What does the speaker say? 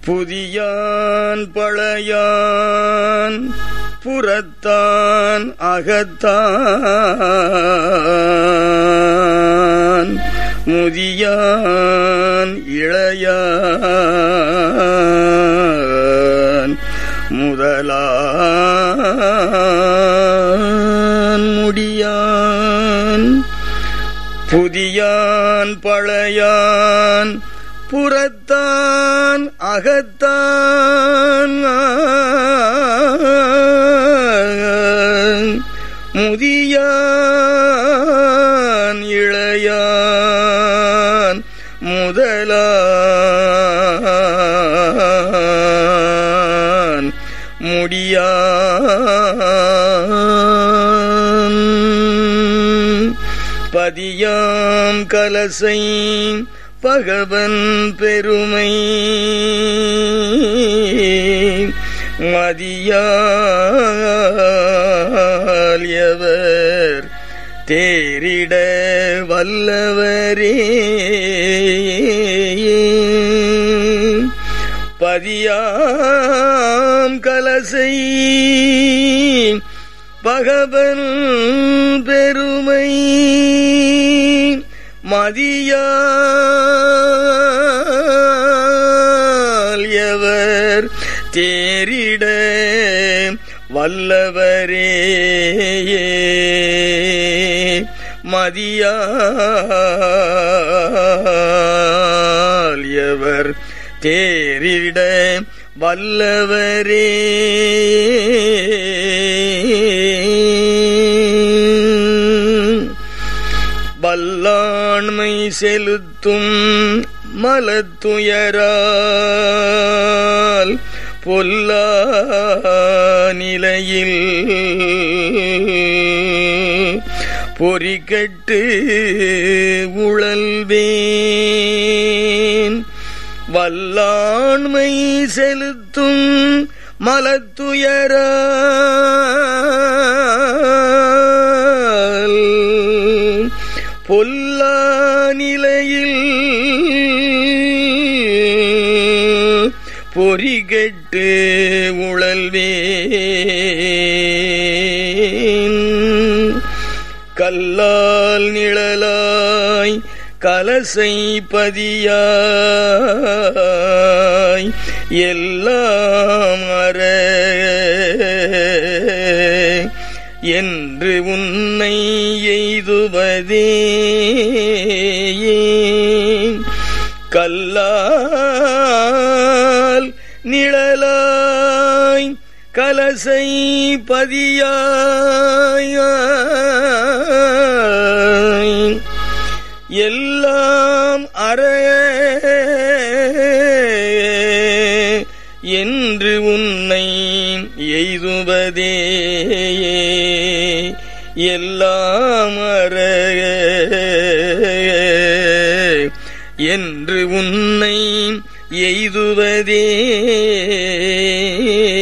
புதியான் பழையான் புறத்தான் அகத்தான் முதியான் இளையான் முதலான் முடியான் புதியான் பழையான் புறத்தான் அகத்தான் முதியான் இளையான் முதலான் முடியான் பதியாம் கலசை பகவன் பெருமை மதியாலியவர் தேரிட வல்லவரே பதியாம் கலசை பகவன் பெருமை மதியால் எவர் தேரிட வல்லவரே மதியால் எவர் தேரிட வல்லவரே வல்லாண்மை செலுத்தும் மலத்துயரால் பொல்லா நிலையில் பொறிக்கட்டு உழல்வேன் வல்லாண்மை செலுத்தும் மலத்துயரால் பொல்லா நிலையில் பொறிகெட்டு உழல்வேன் கல்லால் நிழலாய் கலசை பதியாய் எல்லாம் அற என்று உன்னை எய்துவதே கல்லால் நிழலாய் கலசை பதியாய் எல்லாம் அற என்று உன்னை எய்துவதே எல்லாம் அற என்று உன்னை எய்துவதே